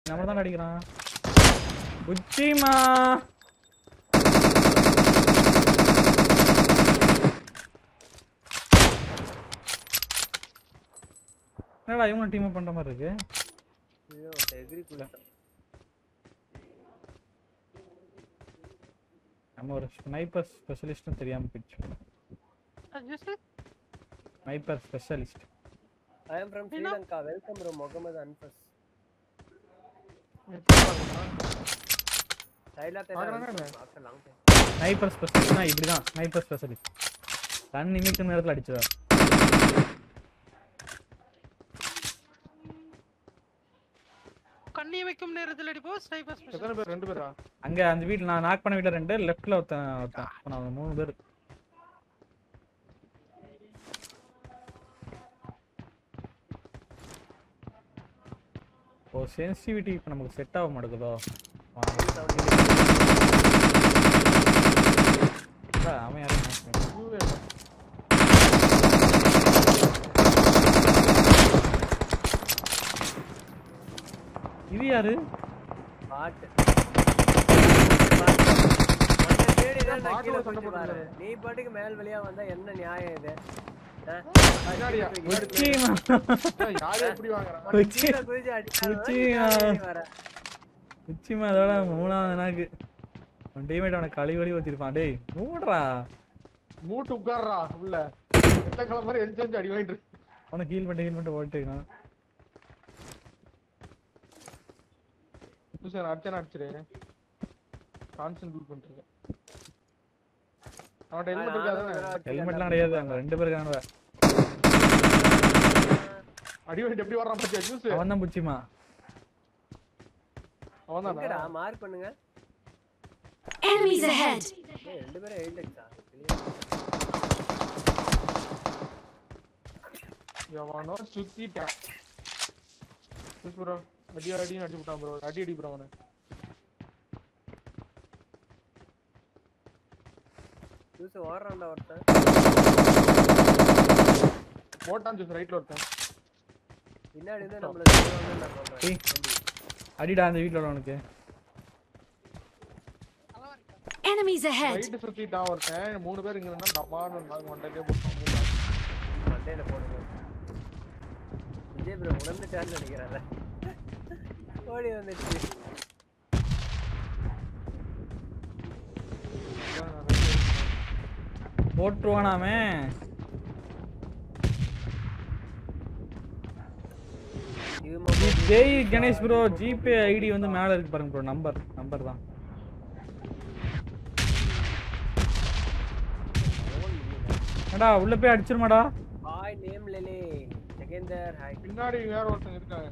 நம்ம தான் அடிக்கிறான் புச்சிமா என்னடா இவங்க டீம் பண்ற மாதிரி இருக்கு ஐயோ எகிரி குளிச்சான் நம்ம ஒரு ஸ்னைப்பர் ஸ்பெஷலிஸ்ட்னு தெரியாம போயிடுச்சு sniper specialist I am from Sri Lanka welcome bro Mohammed அன்ஃபஸ் Shaila பார்க்கறானா என்ன? ஆஃப்டர் லாங் டைம் ஸ்னைப்பர் ஸ்பெஷலிஸ்ட்னா இப்படிதான் ஸ்னைப்பர் ஸ்பெஷலிஸ்ட் கண் நிமிக்கும் நேரத்தில் அடிச்சதா கண்ணி வைக்கும் நேரத்தில் அடிப்போம் ஸ்னைப்பர் ஸ்பெஷல் எத்தனை பேர் ரெண்டு பேரா அங்க அந்த வீட்ல நான் நாக் பண்ண வீட்ல ரெண்டு லெஃப்ட்ல ஒருத்தன் ஒருத்தன் அப்ப நான் மூணு பேர் ஓ சென்சிட்டிவிட்டி இப்போ நமக்கு செட் ஆக மாட்டேங்குதோ அடா, அவன் யாரும் knock பண்ணல. ஐயோ, என்ன? இது யாரு பாட்டு உன்னை தேடி தான் நான் கீழே பாட்டோட சண்டை போட்டு பாரு. போட்டுருக்காரு. நீ பாட்டுக்கு மேல் வழியா வந்தா என்ன நியாயம் இது ஆ? பின்னாடியா? புச்சிமா ஏய், யாரு எப்படி வாங்குறான் உன்னை புச்சி கீழே குதிச்சு அடிச்சாலும் புச்சி, நீ ஆ. மேல ஏறி வர. புச்சிமா அதோட மூணாவது நாக்கு அவன் டீமேட் அவனை கழி வழி ஊத்திருப்பான் டேய் மூடுறா மூட்டு உட்கார்றா உள்ள எத்த கிளம்ப மாதிரி எரிஞ்சு எரிஞ்சு அடி வாங்கிட்டு இருக்கு. அவனை ஹீல் பண்ணிட்டு ஹீல் பண்ணிட்டு ஓட்டுக்கான் சார் அடிச்சான அடிச்சிரு கான்சென்ட்ரேட் பண்ணிருக்கேன் அவன்கிட்ட ஹெல்மெட் இருக்காதானே ஹெல்மெட்லாம் கிடையாது அங்க ரெண்டு பேர் இருக்கானுவ அடி வாங்கிட்டு எப்படி வர்றான் பாத்தியா ஜூஸ் அவன் தான் புச்சிமா அவன் எங்கடா தானா மார்க் பண்ணுங்க Enemies ahead! ஏய், ரெண்டு பேரும் எயிட் எக்ஸா எவனோ சுத்திட்டான் ஜூஸ் ப்ரோ அடி அடின்னு அடிச்சு விட்டான் ப்ரோ அடி அடி ப்ரோ அவனை ஜூஸ் ஓடுறான்டா ஒருத்தன் போட்டான் ஜூஸ் ரைட்ல ஒருத்தன் பின்னாடி இருந்து நம்மள செய்வாங்கன்னு நான் சொல்றேன் ஏய். அடிடா அந்த வீட்ல உள்ளவனுக்கு Enemies ahead! ரைட்டு சுத்திட்டான் ஒருத்தன் மூணு பேர் இங்க இருந்தா டமான்னு இருந்தாங்க மண்டையிலே போட்டான் மண்டையில போடுங்க விஜய் ப்ரோ உணர்ந்துட்டான்னு நினைக்கிறேன் ஓடி வந்துச்சு போட்டுருவானாமே இது mobile Jai Ganesh bro GPay ID வந்து மேல இருக்கு பாருங்க ப்ரோ நம்பர் நம்பர் தான் ஏடா உள்ள போய் அடிச்சிருமாடா ஹாய் நேம் லெலே செகந்தர் ஹாய் பின்னாடி வேற ஒருத்தங்க இருக்காங்க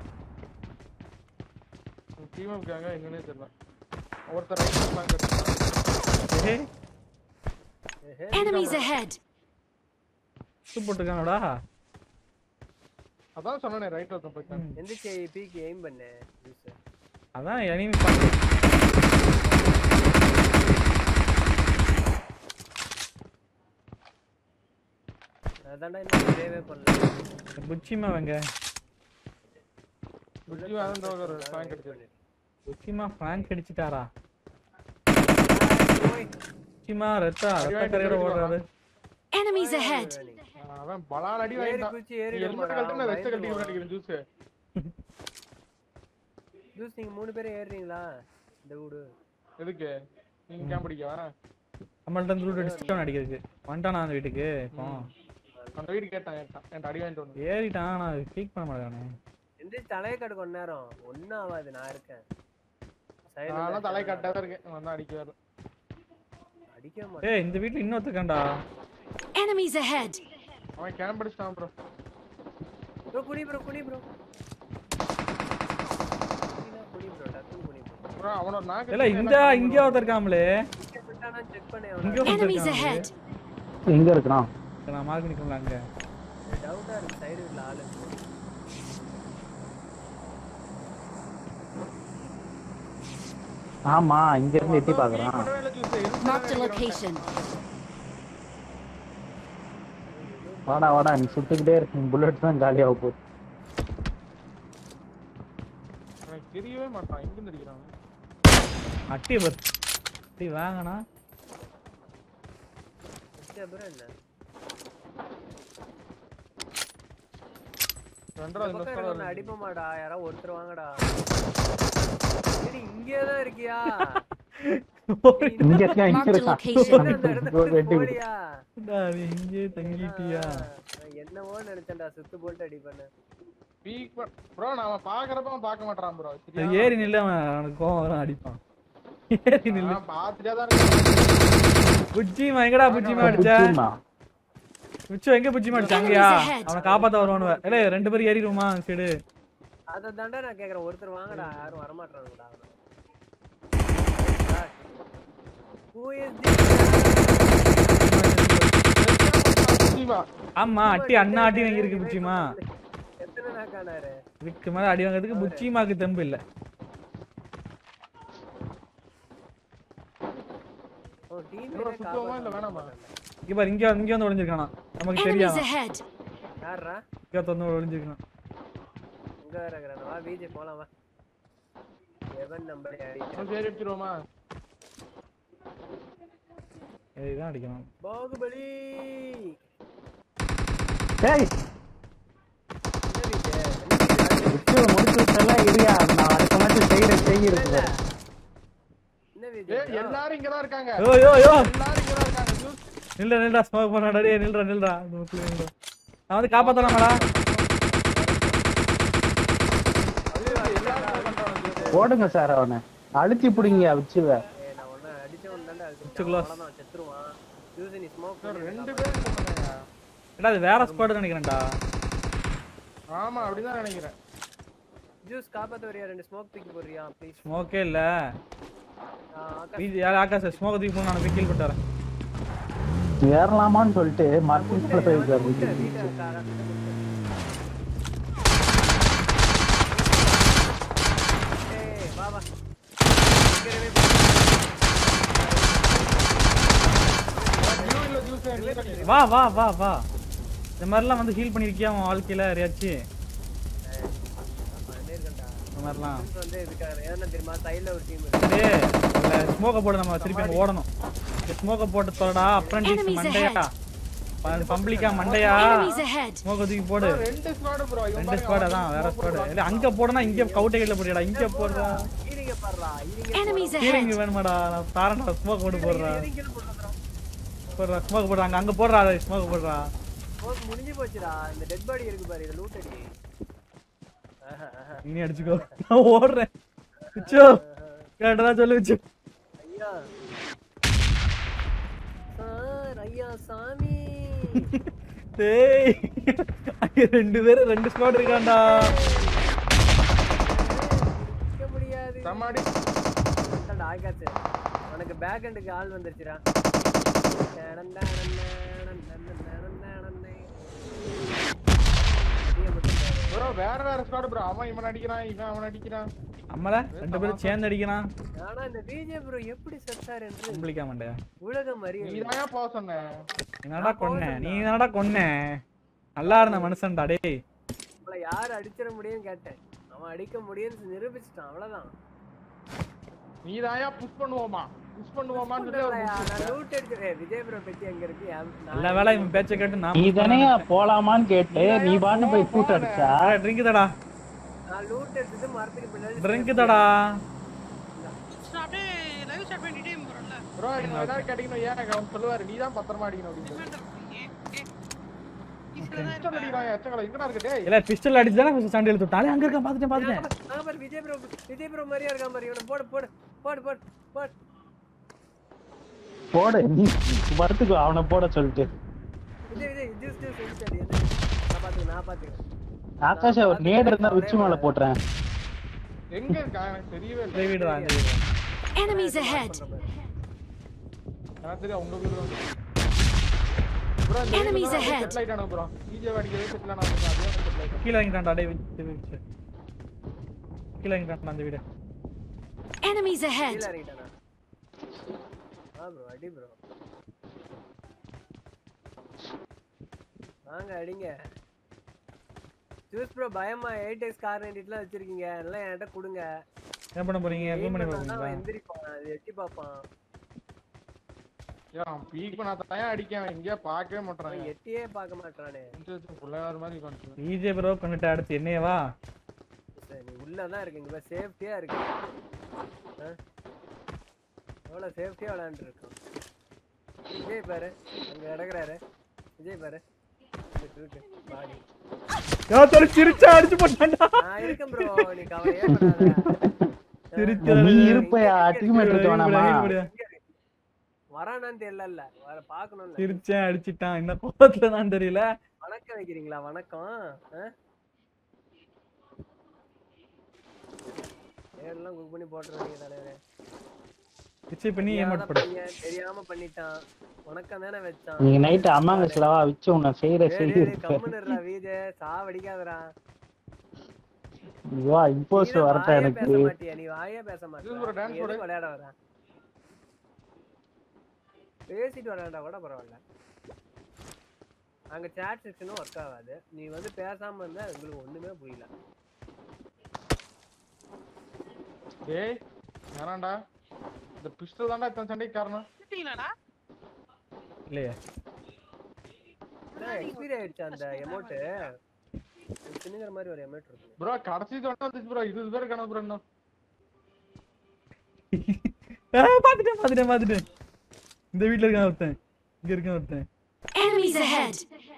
டீம் இருக்காங்க என்னன்னே தெரியல ஒருத்தர் ரைட்ல பிளாங்க் எடுத்துட்டான் ஏய் Enemies ahead! சு போட்டுருக்கானடா அதான் சொன்னேனே ரைட் ஒருத்தன் போயிட்டான் எந்திரிச்சு பீக்கு எய்ம் பண்ணு ஜூஸ் அதான் எனிமி பாத்து அதான்டா இன்னும் சேவே பண்ணல புச்சிமா வெங்க புத்தி அதான் ஒரு பிளாங்க் அடிச்சது புச்சிமா ஃப்ராங்க் அடிச்சிட்டாரா போய் புச்சிமா ரத்தா ரத்த கரையோட ஓடுறாரு Enemies ahead! அவன் பலால் அடி ஏறி வாங்கிட்டான் குச்சி ஏறி ஹெல்மெட் கழட்டு வெஸ்ட் கழட்டி நினைக்கிறேன் ஜூஸ் ஜூஸ் நீங்க மூணு பேரும் ஏறுறீங்களா இந்த வீடு எதுக்கு நீங்க கேம் பிடிக்கவா நம்மள்ட்ட இருந்து லூட் அடிச்சுட்டு அடிக்கிறதுக்கு வந்துட்டானா அந்த வீட்டுக்கு இப்போ அந்த வீடு கேட்டான் கேட்டான் என்கிட்ட அடி வாங்கிட்டு வந்து ஏறிட்டான் நான் கிளிக் பண்ண மாட்டேன் எந்திரிச்சு தலையை காட்டு கொஞ்ச நேரம் ஒன்னும் ஆகாது நான் இருக்கேன் நானும் தலை கட்டாதான் இருக்கேன் வந்தா அடிக்க வர அடிக்க மாட்டேன் ஏய் இந்த வீட்ல இன்னொருத்தக்கண்டா Enemies ahead! அவன் கேம் படிச்சிட்டான் ப்ரோ ப்ரோ குனி ப்ரோ குனி ப்ரோ குனி ப்ரோ டக்குனு குனி ப்ரோ ப்ரோ அவனோட நாக்கு இல்ல இந்த இங்க ஒருத்தர் இருக்காமலே இங்க விட்டானா செக் பண்ணி இங்க அவன ஒருத்தர் Enemies இருக்கான் ahead! எங்க இருக்கிறான் நான் மார்க் பண்ணிக்கலாம் அங்க டவுட்டா இருக்கு சைடு வீட்ல ஆளு இருக்கு ஆமா இங்க இருந்து எட்டி பாக்குறான் பண்ணவே இல்ல ஜூஸ் Marked a location. வாடா வாடா நீ சுட்டுக்கிட்டே இருக்கு புல்லட் தான் காலியாக போகுது எனக்கு தெரிய தெரியவே மாட்டான் எங்க இருந்து அடிக்கிறான் அட்டி பர் அட்டி வாங்கண்ணா அப்புறம் என்ன இந்த ரெண்டாவது பக்கம் left எனக்கு side ஒண்ணு வருது. அடிப்போமாடா யாரோ ஒருத்தர் வாங்கடா ஏடி இங்கே தான் இருக்கியா இங்க இருக்கான் இங்க Marked a இருக்கான் location. என்ன அந்த இடத்துல வெட்டி விடு. போடியா டா, அது இங்கே தங்கிட்டியா நான் என்னவோ நினைச்சேன்டா சுத்து போட்டு அடி பண்ண Peek பண்- bro நான் அவன் பாக்குறப்ப அவன் பார்க்க மாட்டான் ப்ரோ அது ஏறி நில்லு அவன் அவனுக்கு கோவம் வரும் அடிப்பான் ஏறி நில்லு பாத்துட்டே தான் இருக்கேன் புஜ்ஜிமா எங்கடா புஜ்ஜிமா அடிச்ச புடிச்சுமா. புச்சு எங்க புஜ்ஜிமா அடிச்ச அங்கயா அவனை காப்பாத்த வருவானுவ இல்ல ரெண்டு பேரும் ஏறிடுமா சைடு அதை தாண்டா நான் கேக்குறேன் ஒருத்தர் வாங்கடா யாரும் வரமாட்டாங்கடா Who is this? ஜீவா ஆமா அட்டி அண்ணா அடி வாங்கியிருக்கு புச்சிமா எத்தனை நாக்கானாரு இதுக்கு மேல அடி வாங்குறதுக்கு புச்சிமாக்கு தெம்பு இல்ல ஓ டீம் bro சுத்துவோமா இல்ல வேணாமா இங்க பாரு இங்க இங்க வந்து ஒளிஞ்சிருக்கானா நமக்கு Enemies தெரியாது ahead! யாரா இங்க வந்து ஒளிஞ்சிருக்கான் இங்க வேற இருக்கிறான் வா விஜய் போலாம் வா எவன் நம்பர் bro, சரி அடிச்சிருவோமா இதுதான் அடிக்கணும் பாகுபலி டேய் என்ன விஜய் புடிச்சு முடிச்சு விட்டல இரியா நான் அடுத்த மட்டும் செய்யற செய்ய இருக்கு பாரு. என்ன ஏய் விஜய் எல்லாரும் இங்கதான் இருக்காங்க யோ யோ யோ எல்லாரும் இங்கதான் இருக்காங்க ஜூஸ் நில்றா நில்றா ஸ்மோக் பண்ணாடா டேய் நில்றா நில்றா இந்த முக்குல நில்றா நான் வந்து காப்பாத்தலாமாடா எல்லாரும் பண்றாங்க ஜூஸ் போடுங்க சார் அவனை அழுத்தி பிடிங்க வச்சுவ ஏய் நான் ஒண்ணு அடிச்சவன் தான்டா வச்சுக்கலாம். அவ்வளவுதான் செத்துருவான் யூஸ் நீ ஸ்மோக் Sir, ரெண்டு பேரும் இருக்காங்க. ஏடா அது வேற ஸ்குவாட் நினைக்கிறேன்டா ஆமா அப்படிதான் நினைக்கிறேன் ஜூஸ் காப்பாத்த வரியா ரெண்டு ஸ்மோக் தூக்கி போடுறியா ப்ளீஸ் ஸ்மோக்கே இல்ல ஆகாஷ் வீதி யார் ஆகாஷ் ஸ்மோக் தூக்கி போன நான் கில் பண்ணிட்டு வரேன் ஏறலாமான்னு சொல்லிட்டு மரத்துல போய் வீட்டை உட்கார்ந்து. வீட்டை காரா ஏய் வா வா சீக்கிரமே போ. Blue இல்ல juice நீ கட்டி. வா வா வா வா இந்த மாதிரிலாம் வந்து ஹீல் பண்ணிருக்கியா உன் வாழ்க்கையில யாரையாச்சும் பண்ணிருக்கேன்டா இந்த மாதிரிலாம் Juice வந்து இதுக்காக ஏன்னா தெரியுமா சைடுல ஒரு டீம் இருக்கு டேய் ஸ்மோக்க போட்டு நம்ம திருப்பி அங்க ஓடணும் ஸ்மோக்க போட்டு தொடடா அப்ரண்டிஸ் Enemies மண்டையா ப- பம்பளிக்கா மண்டையா Enemies ahead! ஸ்மோக்க தூக்கி போடு ரெண்டு squad bro. இவன் ரெண்டு பாருங்க, ஸ்குவாட் அவன் தான் வேற smoke ஸ்குவாட் போடுறான். இல்ல அங்க போடனா இங்க கவுட்டை கையில போடுடா இங்க போடுறா ஈரிங்க பாடுறா ஈரிங்க Enemies ஹீலிங் ahead! வேணுமாடா நான் தாரண்டா ஸ்மோக் போட்டு போடுறா ஈரிங்க போடுறா போடுறா ஸ்மோக் போடுறா அங்க அங்க போடுறா ஸ்மோக் போடுறா ஸ்மோக் முடிஞ்சு போச்சுடா இந்த டெட் பாடி இருக்கு பாரு இத லூட் அடி ஆஹா, ஆஹா. நீ அடிச்சுக்கோ நான் ஓடுறேன் விச்சோ கேட்டதா சொல்லு விச்சு ஐயா சார் ஐயா சாமி டேய் அங்க ரெண்டு பேரும் ரெண்டு ஸ்குவாட் இருக்கான்டா நிக்க முடியாது செம்ம அடி. அதான்டா, ஆகாச்சு உனக்கு பேக் எண்டுக்கு ஆள் வந்துருச்சுடா bro, வேற வேற squad bro. அவன் இவன் அடிக்கிறான் இவன் அவன் அடிக்கிறான் அம்மல ரெண்டு பேரும் சேர்ந்து அடிக்கிறான் ஆனா இந்த விஜய் ப்ரோ எப்படி செத்தார் என்று கம்பளிக்கா மண்டையா உலகம் அறிய நீதான் போக சொன்ன நீ என்னடா கொன்ன நீ என்னடா கொன்ன நல்லா இருந்த மனுஷன்டா டேய் உங்களை யார் அடிச்சிட முடியும்னு கேட்டேன் அவன் அடிக்க முடியும்னு நிரூபிச்சிட்டான் அவ்வளவுதான் நீதாயா புஷ் பண்ணுவோமா புஷ் பண்ணுவோமான்னு சொல்லி அவர் நான் loot அடிச்சிடுறேன். விஜய் ப்ரோ பெட்டி எங்க இருக்கு என்- நான் நல்ல வேலை இவன் பேச்ச கேட்டு நான் நீ தானே போலாமான்னு கேட்டு நீ பாட்டு போய் கூட்டு அடிச்சா ட்ரிங்க் தடா நான் லூட் எடுத்துட்டு மரத்துக்கு பின்னாடி ட்ரிங்க் தடா நான் அப்படியே லைவ் ஸ்டார்ட் பண்ணிட்டே போறேன்ல ப்ரோ என்ன ஏதாவது கேட்டீங்கன்னா ஏன் அவன் சொல்லுவாரு நீ தான் பத்திரமா அடிக்கணும் அப்படின்னு பிஸ்டல் அடிக்கிறான் எச்சக்கலை எங்கடா இருக்கு டேய் இல்ல பிஸ்டல் அடிச்சு தானே சண்டை இழுத்து விட்டாலே அங்க இருக்க பாத்துட்டேன் பாத்துட்டேன் அங்க பாரு விஜய் ப்ரோ விஜய் ப்ரோ மாதிரியா இருக்கான் பாரு இவனை போடு போடு போடு போடு போடு போடு நீ வரத்துக்கு அவனை போட சொல்லிட்டு விஜய் விஜய் ஜூஸ் ஜூஸ் எடுத்து அடி நான் பாத்துக்கிறேன் நான் பாத்துக்கிறேன் ஆகாஷ் ஒரு நேடு இருந்தா உச்சி மேல போட்டுறேன் எங்க இருக்கா எனக்கு தெரியவே இல்லை இந்த வீடு தான் இந்த வீடு தான். Enemies ahead! எனக்கு தெரியும் உங்க வீடு தான் ப்ரோ Enemies ahead. செட்டில் ஆயிட்டானு ப்ரோ டிஜே அடிக்கவே செட்டில் ஆனா அதே செட்டில் ஆயிட்டான் கீழே இறங்கிட்டான்டா டேய் விச்சு விச்சு கீழே இறங்கிட்டான் அந்த வீடு Enemies ahead! கீழ இறங்கிட்டானா ஆ ப்ரோ அடி ப்ரோ வாங்க அடிங்க ஜூஸ் ப்ரோ பயமா எயிட் எக்ஸ் கார் நைன்டிட்லாம் வச்சிருக்கீங்க எல்லாம் என்கிட்ட கொடுங்க என்ன பண்ண போறீங்க Aim ரூம் பண்ணி பண்ணாதான் பாப்பீங்களா அவன் எந்திரிப்பான் அது எட்டி பார்ப்பான் ஏன் பீக் பண்ணா தான் அடிக்கான் எங்கேயா பார்க்கவே மாட்டான் அவன் எட்டியே பார்க்க மாட்டானே பிள்ளையார் மாதிரி உட்காந்துச்சு பிஜே ப்ரோ கொண்டுட்டு அடுத்து என்னையவா சரி, நீ உள்ளதான் இருக்கு இங்க சேஃப்டியா இருக்கு ஆ? எவ்வளவு சேஃப்டியா விளையாண்டு இருக்கான் விஜய் பாரு அங்க கிடக்குறாரு விஜய் பாரு இங்கிட்டு இருக்கு பாடி யாத்தோட சிரிச்சா அடிச்சு போட்டான்டா நான் இருக்கேன் ப்ரோ நீ கவலையே படாத சிரிச்சா நீ இருப்பையா டீம்மேட் இருக்க வேணாமா வரானான்னு தெரியல வர பாக்கணும்ல சிரிச்சேன் அடிச்சிட்டான் என்ன கோபத்துல தான் தெரியல வணக்கம் வைக்கிறீங்களா வணக்கம் ஆ? பேரெல்லாம் குக் பண்ணி போட்டுருவீங்க தலைவரே பிச்சை பண்ணி தெரியாத ஏமாட் பட பையன், தெரியாம பண்ணிட்டான் வணக்கம் தானே வச்சான் நீங்க நைட்டு அம்மாங்கஸ்லவா வச்சு உன்னை செய்யற டேய், செய்ய டேய், டேய், கம்முன்னு இருடா வீஜே சாவடிக்காதடா வா இம்போஸ் நீதான் வரட்டா வாயே எனக்கு பேச மாட்டியா நீ வாயே பேச இது ஒரு மாட்டியா dance நீ எதுக்கு விளையாட வர பேசிட்டு விளையாண்டா கூட பரவாயில்ல அங்க சாட் செக்ஷனும் ஒர்க் ஆகாது நீ வந்து பேசாம இருந்தா உங்களுக்கு ஒண்ணுமே புரியல டேய் வேணாண்டா இந்த பிஸ்டல் தான்டா இத்தனை சண்டைக்கு காரணம் திட்டிங்களாடா இல்லையே எக்ஸ்பீரி ஆயிடுச்சு அந்த எமௌண்ட் சின்னுங்கிற மாதிரி ஒரு எமௌண்ட் இருக்கு ப்ரோ கடைசி தோட்டம் வந்துச்சு ப்ரோ இருபது பேர் கணக்கு ப்ரோ இன்னும் ஆ, பாத்துட்டேன் பாத்துட்டேன் பாத்துட்டேன் இந்த வீட்ல இருக்கான் ஒருத்தன் இங்க இருக்கான் ஒருத்தன் Enemies ahead!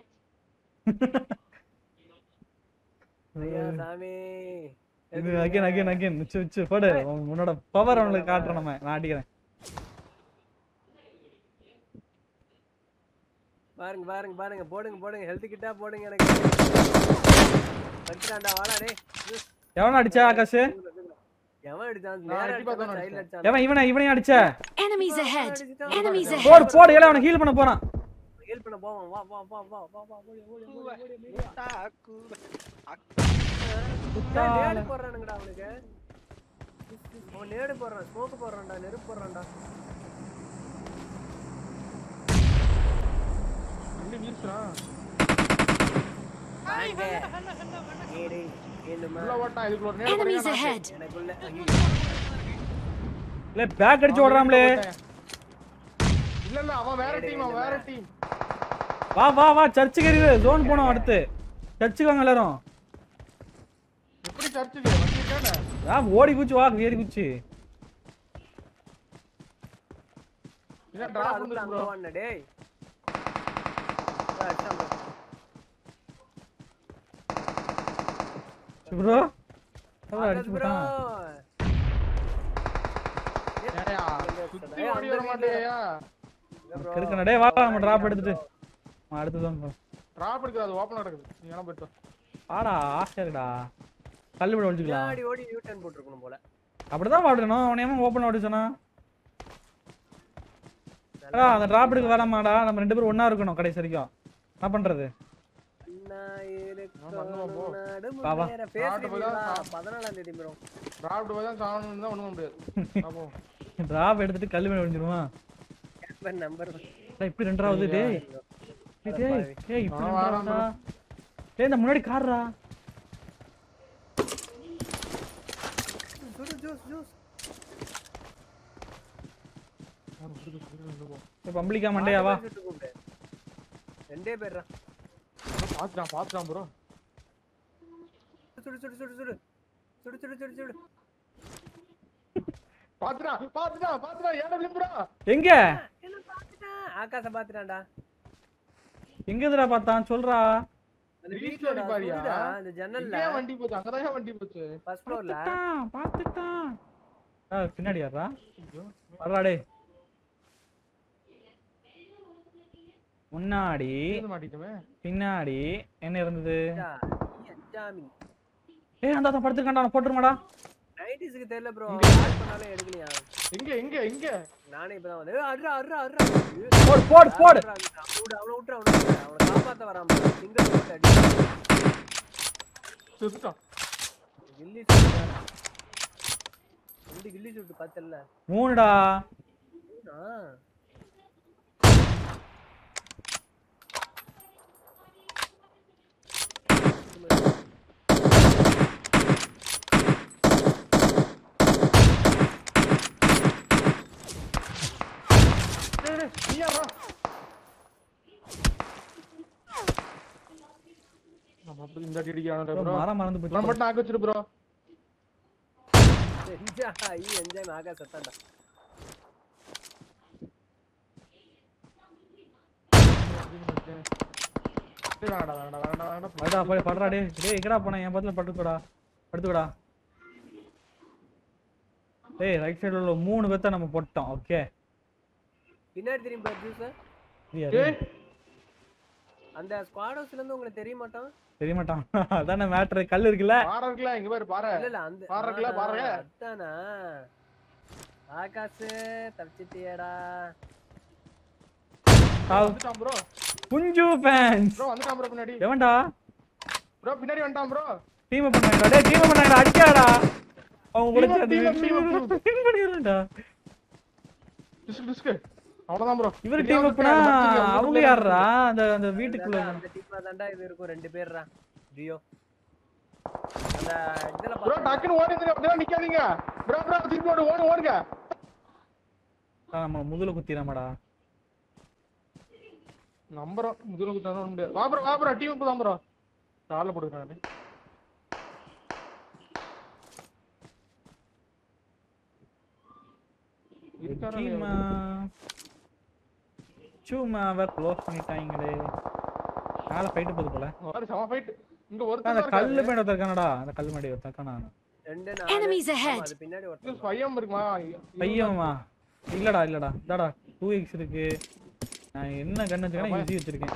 ஐயா சாமி இது அகைன் அகைன் அகைன் வச்சு வச்சு போடு உன் உன்னோட பவர் அவனுக்கு காட்டுறோம் நம்ம நான் அடிக்கிறேன் பாருங்க பாருங்க பாருங்க போடுங்க போடுங்க ஹெல்த் கிட்டா போடுங்க எனக்கு வச்சுட்டான்டா வாடா டேய் ஜூஸ். எவன அடிச்சா ஆகாஷ் எவன் அடிச்சான் நான் நேரா அடி பார்த்தவன அடிச்சான் சைடுல அடிச்சேன். அடிச்சான் எவன் இவனை இவனையும் அடிச்ச Enemies ahead! Enemies போடு ahead! போடு இல்ல அவனை ஹீல் பண்ண போறான் ஹெல்ப் பண்ண போவான் வா வா வா வா வா வா ஓடி ஓடி ஓடி ஓடி ஓடி தாக்கு டேய், நேடு போடுறானுங்கடா அவனுக்கு அவன் நேடு போடுறான் ஸ்மோக் போடுறான்டா நெருப்பு போடுறான்டா ரெண்டு வீசுறான் வாங்க நேடு வேணுமா உள்ள ஓட்டான் இதுக்குள்ள ஒரு நேரம் Enemies ahead! எனக்குள்ள ஐயோ. இல்ல பேக் அடிச்சு ஓடுறாம்லே இல்ல இல்ல அவன் வேற டீம் அவன் வேற டீம் வா வா வா சர்ச்சுக்கு இருக்கு ஜோன் போனோம் அடுத்து சர்ச்சுக்கு வாங்க எல்லாரும் எப்படி சர்ச்சுக்கு வந்திருக்கானே வா ஓடி குச்சி வா ஏறி குச்சி இல்ல அப்பா, டிராப் அதுக்குள்ள வந்துருக்கு அங்க ப்ரோ வாண்ணே, டேய் இதோ அடிச்சான் bro. ப்ரோ ஆகாஷ் அடிச்சு bro. போட்டான் ஏயா சுத்தி ஓடி வர மாட்டேயா இல்ல bro. இருக்கணும் டேய் வா நம்ம டிராப் எடுத்துட்டு அவன் அடுத்து தான் டிராப் எடுக்குது அது ஓபன் நடக்குது நீ வேணா போயிட்டு வா. வாடா ஆசை இருக்குடா கல்லுபடி ஒழிச்சுக்கலாம் பின்னாடி ஓடி யூ டர்ன் போட்டுருக்கணும் போல அப்படிதான் வாடணும் அவன் ஏமா ஓப்பன் ஓடி சொன்னா அடா அந்த டிராப் எடுக்க வேணாமாடா நம்ம ரெண்டு பேரும் ஒண்ணா இருக்கணும் கடைசி வரைக்கும் என்ன பண்றது அண்ணா நான் பண்ணுவேன் போ. இருக்கணும் வா, வா. நடுமுன்னேற. face நாட்டு போய் தான் reveal-ஆ? பதினாலாம் தேதி bro. டிராப் போய் தான் சாகணும்னு தான் ஒண்ணும் முடியாது அப்போ டிராப் எடுத்துட்டு கல்லு மேல ஒழிஞ்சிருவான் Camper number. டேய், இப்படி ரெண்டாவது டேய் டேய், டேய் டேய் இப்படி அவன் வாரான் ரெண்டாவதா டேய் இந்த முன்னாடி கார்ரா சுடு, juice, juice. டேய் பம்பளிக்கா மண்டையா வா சுட்டு கூப்பிடு. ரெண்டே பேர்ரா. பாத்துட்டான் பாத்துட்டான் ப்ரோ சுடு, சுடு, சுடு, சுடு. சுடு, சுடு, சுடு, சுடு. பாத்துட்டான் பாத்துட்டான் பாத்துட்டான் ஏன்டா விழுப்புறா எங்க என்ன பாத்துட்டான்? ஆகாச பாத்துட்டான்டா எங்க இதுடா பார்த்தான் சொல்றா அந்த Reach வீட்டோட பண்ணி பாரியா? சுடுடா, அந்த ஜன்னல்ல இங்கேயே வண்டி போச்சு அங்கதான் ஏன் வண்டி போச்சு ஃபர்ஸ்ட் ஃப்ளோர்ல பார்த்துட்டான் பார்த்துட்டான் ஆ பின்னாடி யாரா வர்றா டேய் முன்னாடி இருந்து மாட்டிட்டுமே பின்னாடி என்ன இருந்தது ஜாமி ஏய் அந்த படுத்துருக்கான்டா அவனை போட்டுருமாடா நைன்டிஸ்க்கு தெரியல ப்ரோ கால் பண்ணாலே எடுக்கலையா எங்க எங்க எங்க நானே இப்பதான் வந்து ஏய், அட்ரா அட்ரா அட்ரா போடு போடு போடு அட்ரா, அவனை விடு, அவனை விட்டுரு, அவனை விட்டுரு. அவனை காப்பாத்த வராம சிங்கிள் போட்டு அடி செத்துட்டான் கில்லி சுட்டு ரெண்டு கில்லி சுட்டு பார்த்தல மூணுடா இந்த அடி அடிக்கிறானே bro, ப்ரோ மரம் மறந்து நான் போச்சு மட்டும் நாக்கு வச்சிரு ப்ரோ என்ஜாய் என்ஜாய் ஆகா செத்தான்டா வேணாடா வேணாடா வேணாடா வேணாடா படுடா போய் படுறா டேய் டேய் எங்கடா போன என் பக்கத்துல படுத்துக்கடா படுத்துக்கடா டேய் ரைட் சைடுல உள்ள மூணு பேத்த நம்ம போட்டோம் ஓகே பின்னாடி திரும்பி பாரு ஜூஸ் ஏய் அந்த ஸ்குவாட் ஹவுஸ்ல இருந்து உங்களுக்கு தெரிய மாட்டான் தெரிய மாட்டான் அதானே மேட்ரு கல் இருக்குல்ல பாறை இருக்குல்ல இங்க பாரு பாறை இல்ல இல்ல அந்த பாரு இருக்குல்ல, ஆ, பாரு. அதானா ஆகாசு தப்பிச்சிட்டியடா ஆவ். வந்துட்டான் ப்ரோ குஞ்சு ஃபேன்ஸ் ப்ரோ வந்துட்டான் ப்ரோ பின்னாடி எவன்டா ப்ரோ பின்னாடி வந்துட்டான் ப்ரோ டீம் பண்ணாங்கடா டேய் டீம் பண்ணாங்கடா அடிக்காடா அவங்க கூட Team up, team up, team up, team up. பண்ணிடுறா டிஸ்க் டிஸ்க் அவ்வளவுதான் ப்ரோ இவரு டீம் அப்னா அவங்க யாரா அந்த அந்த வீட்டுக்குள்ள அந்த டீம்ல தான்டா இது இருக்கும் ரெண்டு பேர்ரா டியோ அந்த இதுல ப்ரோ பாத்தா- டக்குன்னு ஓடுங்க அப்படியே நிக்காதீங்க ப்ரோ ப்ரோ திருப்பி ஓடு ஓடு ஓடுங்க ஆ, நம்ம முதுல குத்திராமடா நம்புறோம் முதல்ல குத்தானே ஒண்ணும் முடியாது வா ப்ரோ வா ப்ரோ டீம் தான் ப்ரோ காலைல போட்டுக்கிறேன் இருக்காரா சும்மா சும்மா அவ க்ளோஸ் பண்ணிட்டாங்களே மேல ஃபைட் போகுது போல ஒரு செம ஃபைட் இங்க அந்த ஒருத்தர் கல்லு மேட ஒருத்தர் இருக்கானடா அந்த கல்லு மேடி ஒருத்தர் இருக்கானா ரெண்டு நாலு Enemies ahead. ஆமா, அது பின்னாடி ஒருத்தன் பையம் இருக்குமா பையன்மா இல்லடா இல்லடா இதாடா டூ எக்ஸ் இருக்கு நான் என்ன கண்ணு வச்சிருக்கேன் ஈஸி வச்சிருக்கேன்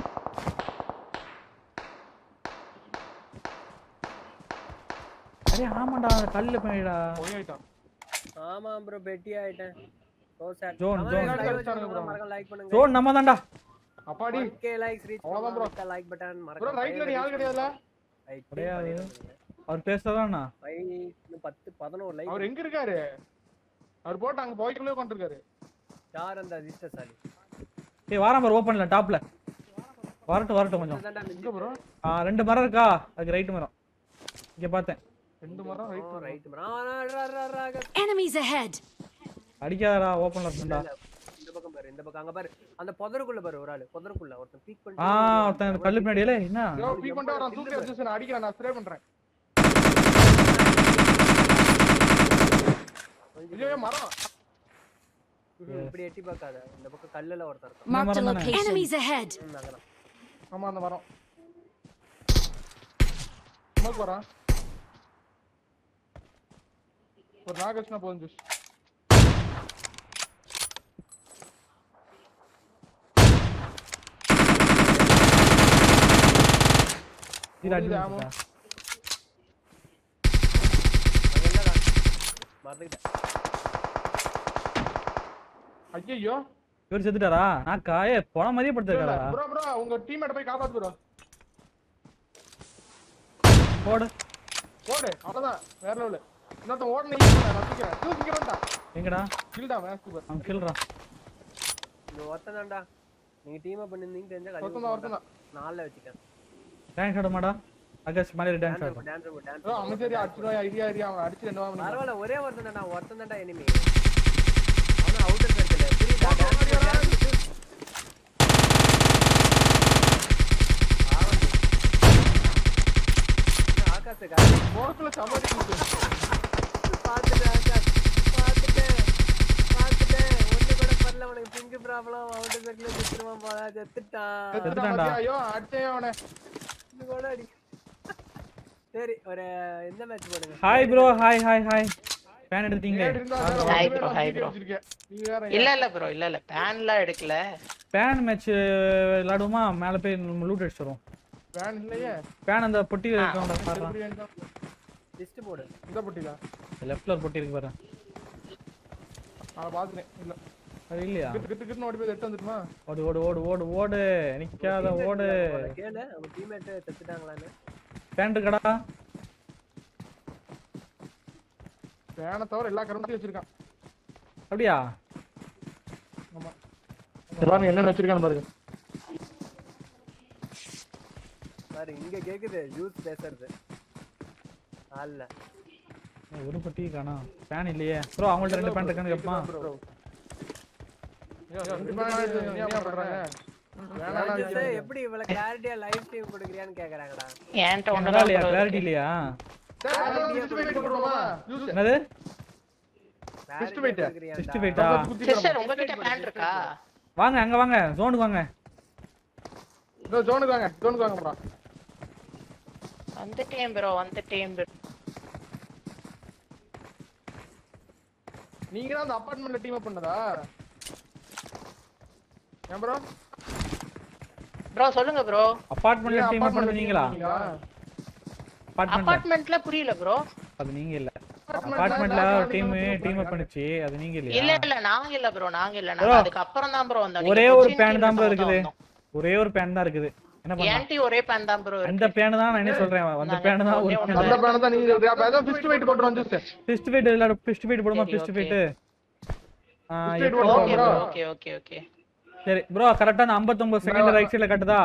அரே ஆமாடா அந்த கல்லு மேடா போய் ஆயிட்டான் ஆமா ப்ரோ பெட்டி ஆயிட்டேன் சோ சார் Zone, zone. மறக்காம லைக் பண்ணுங்க ஜோன் நம்ம தான்டா அப்பாடி 1k லைக்ஸ் ரீச் அவ்வளவுதான் bro. பண்ணுங்க லைக் பட்டன் ப்ரோ மறக்காம ரைட்ல நீ யாரு கிடையாதுல கிடையாது. அவர் பேசுறதாண்ணா பை இன்னும் 10 11 லைக் அவர் எங்க இருக்காரு அவர் போட்டு அங்க போய்க்குள்ளே உட்காந்துருக்காரு யார் அந்த அதிர்ஷ்டசாலி ஏய் வாரம் பாரு ஓப்பன்ல டாப்ல வரட்டும் வரட்டும் கொஞ்சம் இதுதான்டா மிஞ்சி எங்க ப்ரோ ஆ ரெண்டு மரம் இருக்கா அதுக்கு ரைட் மரம் இங்க பார்த்தேன் ரெண்டு மரம் right right right Enemies ahead! அடிக்காதடா ஓப்பன்ல இருக்குடா இந்த பக்கம் பாரு இந்த பக்கம் அங்க பாரு அந்த புதருக்குள்ள பாரு ஒரு ஆளு புதருக்குள்ள ஒருத்தன் பீக் பண்ணி ஆ ஒருத்தன் கல்லு பின்னாடி இல்ல என்ன யோ பீ பண்ணிட்டு வரான் தூக்கி அடிச்சு நான் அடிக்கிறேன் நான் ஸ்ப்ரே பண்றேன் ஐயோ மரம் இப்படி எட்டி பார்க்காத இந்த பக்கம் கல்லுல ஒருத்தன் இருக்கான் Marked a மரம் தானே? location. Enemies ahead! ம், அங்கதான் ஆமா அந்த மரம் ஸ்மோக் வரான் ஒரு நாகேஷ்னா போதும் ஜூஸ் இது அடி ஆமா. வச்சுட்டா. அங்க என்னடா மறந்துக்கிட்டேன் ஐயோ இவர் செத்துட்டாரா நான் காயே போன மாதிரியே படுத்திருக்காரா ப்ரோ ப்ரோ உங்க டீம்மேட்ட போய் காப்பாத்து ப்ரோ போடு ஓடு அவ்வளவுதான் வேற லெவல் இன்னொருத்தன் ஓடனே ரசிக்கிறேன் ஜூஸ் இங்க வந்துட்டான் எங்கடா கில்டா மேட்ச் சூப்பர் அவன் கில்றான் இந்த ஒருத்தன் தான்டா நீங்க டீம் அப் பண்ணிருந்தீங்க தெரிஞ்சா ஒருத்தன் தான் ஒருத்தன் தான் நாலுல வச்சுக்கேன் டான்ஸ் ஆட மாடா அகஸ்ட் மேலே டான்ஸ் டான்ஸ் ஆடும் டான்ஸ் டான்ஸ் ப்ரோ அமைச்சரி அடிச்சிடும் ஐடியா ஐடியா அவன் அடிச்சு ரெண்டு வாங்க பரவாயில்ல ஒரே ஒருத்தன் தான்டா ஒருத்தன் தான்டா எனிமி அவன அவுட்டர் சர்க்கிள் புரியுதா டான்ஸ் ஆகாஷ் போக்குல சமாளி பாத்துட்டேன் ஆகாஷ் பாத்துட்டேன் பாத்துட்டேன் ஒண்ணு கூட பண்ணல உனக்கு பிங்க் ப்ராப்ளம் அவுட்டர் சர்க்கிள் சுத்துருவான் போல செத்துட்டான் செத்துட்டான்டா. ஐயோ அடிச்சே அவனை இது கூட அடி சரி ஒரு எந்த மேட்ச் போடுங்க hi bro hi hi hi fan எடுத்தீங்களே நேடு இருந்தா வேற Hi ஒண்ணுமே bro, நான் hi தூக்கி bro. வச்சிருக்கேன். நீ வேற இல்ல இல்ல ப்ரோ இல்ல இல்ல பேன்லாம் எடுக்கல ஃபேன் மேட்ச் விளையாடுவோமா மேலே போய் நம்ம லூட் அடிச்சு வருவோம் வேன் இல்லையே ஃபேன் அந்த பொட்டி இருக்கவங்க பாருங்க எப்படி வேணும் தான். லிஸ்ட் போடு இந்த பொட்டில லெஃப்ட்ல ஒரு பொட்டி இருக்கு பாரு நான் பாத்துட்டேன் இல்ல அது இல்லையா கிட்டு கிட்டு கிட்டு ஓடி போய் எட்டு வந்துட்டுமா ஓடு ஓடு ஓடு ஓடு ஓடு நிக்காத ஓடு கேளு அவங்க டீம்மேட் செத்துட்டாங்களான்னு ஃபேன் இருக்கடா வேனை தவிர எல்லா கரண்ட்டையும் வச்சிருக்கான் அப்படியா ஆமா எல்லாரும் என்னென்ன வச்சிருக்கான்னு பாருங்க பாரு இங்க கேக்குது யூத் பேசுறது ஆல்ல ஏய், ஒரு பொட்டி காணா ஃபேன் இல்லையே ப்ரோ அவங்கள்ட்ட ரெண்டு ஃபேன் இருக்கான்னு கேட்பான் ப்ரோ என்ன பண்றாங்க வேணாம் ராஜேஷ் எப்படி இவ்வளவு கிளாரிட்டியா லைவ் ஸ்ட்ரீம் கொடுக்குறியான்னு கேக்குறாங்கடா என்கிட்ட நல்லா ஒண்ணுதான் இல்லையா bro கிளாரிட்டி இருக்கு. இல்லையா சரி, அதான் fist fight போட்டுருவோமா? Juice. என்னது Fist Clarity fight. கொடுக்குறியாடா. சிக்ஸ்டி ஃபைட்டா குத்தி சிஸ்டர் உங்ககிட்ட பேண்ட் இருக்கா வாங்க அங்க வாங்க ஜோனுக்கு வாங்க இதோ ஜோனுக்கு வாங்க ஜோனுக்கு வாங்க bro. வந்துட்டேன் ப்ரோ வந்துட்டேன் bro. நீங்க தான் அந்த அபார்ட்மெண்ட்ல டீம் அப் பண்ணதா ஏன் ப்ரோ ப்ரோ சொல்லுங்க ப்ரோ அபார்ட்மெண்ட்ல டீம் அப் பண்ணது நீங்களா அபார்ட்மெண்ட் அபார்ட்மெண்ட்ல புரியல ப்ரோ அது நீங்க இல்ல அபார்ட்மெண்ட்ல டீம் டீம் அப் பண்ணுச்சு அது நீங்க இல்ல இல்லையா இல்ல நாங்க இல்ல ப்ரோ நாங்க இல்ல Bro, நாங்க அதுக்கு அப்புறம் தான் ப்ரோ வந்தோம் ஒரே ஒரு பேன் தான் ப்ரோ இருக்குது ஒரே ஒரு பேன் தான் இருக்குது என்ன பண்ணலாம் ஏன்டி ஒரே பேன் தான் ப்ரோ அந்த பேன் தான் நான் என்ன சொல்றேன் அந்த பேன் தான் ஒரு ஒண்ணே அந்த பேன தான் நீங்க இருக்கு அப்ப ஏதோ fist fight போட்டுருவோம் ஜூஸ் பிஸ்ட் ஃபைட் இல்ல பிஸ்ட் ஃபைட் போடுமா சரி, பிஸ்ட் okay. ஃபைட் fight போடுவோம் okay bro. Bro okay okay okay சரி ப்ரோ கரெக்டா அந்த 59 செகண்ட் ரைட் சைடுல கட்டுதா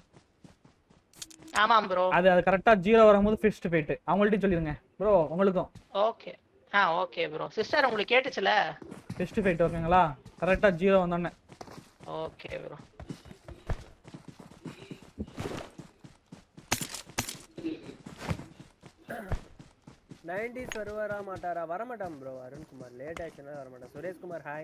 ஆமாம் ப்ரோ அது அது கரெக்டா ஜீரோ வரும்போது பிஸ்ட் ஃபைட் அவங்கள்ட்ட சொல்லிருங்க ப்ரோ உங்களுக்கும் ஓகே ஆ ஓகே ப்ரோ சிஸ்டர் உங்களுக்கு கேட்டுச்சுல பிஸ்ட் ஃபைட் ஓகேங்களா கரெக்டா ஜீரோ வந்தோடனே ஓகே ப்ரோ நைன்டிஸ் வருவாரா மாட்டாரா வரமாட்டான் ப்ரோ அருண்குமார் லேட் ஆச்சுன்னா வரமாட்டான் சுரேஷ்குமார் ஹாய்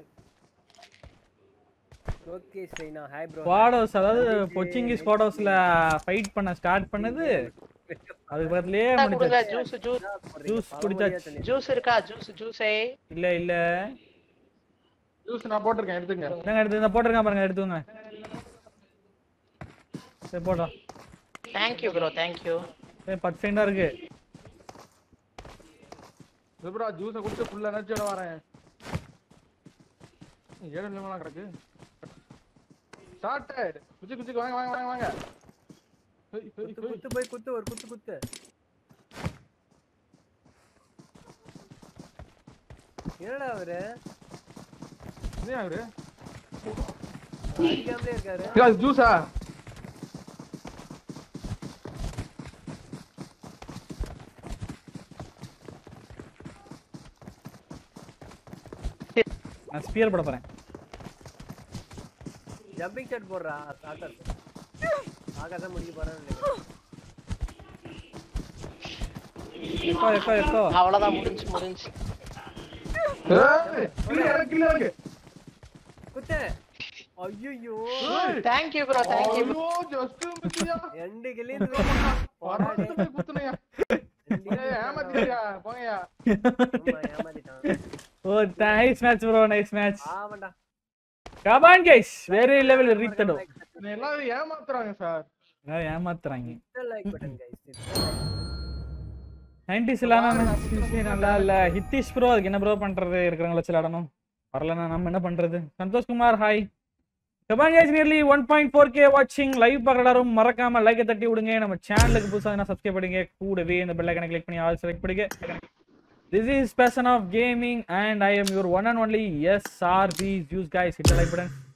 ஓகே ஸ்ரீனா ஹாய் ப்ரோ ஸ்குவாடோஸ் அதாவது பொச்சிங்கி ஸ்குவாடோஸ்ல ஃபைட் பண்ண ஸ்டார்ட் பண்ணது அதுக்கு பதிலே கொடுங்க முடிஞ்சாச்சு ஜூஸ் ஜூஸ் ஜூஸ் குடிச்சாச்சு ஜூஸ் இருக்கா ஜூஸ் ஜூஸே இல்ல இல்ல ஜூஸ் நான் போட்டிருக்கேன் எடுத்துங்க என்னங்க எடுத்து இந்த போட்டிருக்கேன் பாருங்க எடுத்துங்க சரி போடுறோம் thank you bro thank you சரி பத்து செகண்டா இருக்கு ப்ரோ ஜூஸை குடிச்சு ஃபுல் எனர்ஜியோட வரேன் ஏழு நிமிஷம் கிடக்கு ஸ்டார்டட் குச்சி குச்சி வாங்க வாங்க வாங்க வாங்க ஹேய், ஹேய், குத்து ஹேய். குத்து போய் குத்து ஒரு குத்து குத்து என்னடா அவரு என்ன அவரு அடிக்காமலே இருக்காரு இது ஜூஸா நான் ஸ்பியர் போட போறேன் ஜம்பிங் ஷாட் போடுறா ஆகாஷ் ஆகாஷ் தான் முடிக்க போறான்னு நினைக்கிறேன் எக்கோ எக்கோ எக்கோ அவ்வளவுதான் முடிஞ்சு முடிஞ்சு ஏய், கில்லு இருக்கு, கில்லு இருக்கு. குத்து ஐயோ ஏய், thank you bro thank you ஐயோ, just miss-யா. ரெண்டு கிளியும் பறந்து போய் குத்துனையா. ஏய், ஏமாத்திட்டியா, போங்கய்யா. ஏமாத்திட்டான் ஓ nice match bro nice match ஆமாண்டா கமான் கைஸ் வேற லெவல் ரீத்தடோ என்னை எல்லாரும் ஏமாத்துறாங்க சார் ஏமாத்துறாங்க லைக் பட்டன் கைஸ் நைன்டிஸ் நல்லா இல்ல ஹித்திஷ் ப்ரோ அதுக்கு என்ன ப்ரோ பண்றது இருக்கிறவங்கள வச்சு விளாடணும் வரலன்னா நம்ம என்ன பண்றது சந்தோஷ் குமார் ஹாய் கபான் guys nearly one point four K வாட்சிங் லைவ் பார்க்குற எல்லாரும் மறக்காம லைக்கை தட்டி விடுங்க நம்ம சேனலுக்கு புதுசாக சப்ஸ்கிரைப் பண்ணுங்க கூடவே இந்த பெல் ஐக்கனை கிளிக் பண்ணி ஆல் செலக்ட் பண்ணுங்க this is passion of gaming and I am your one and only S R the views guys hit like button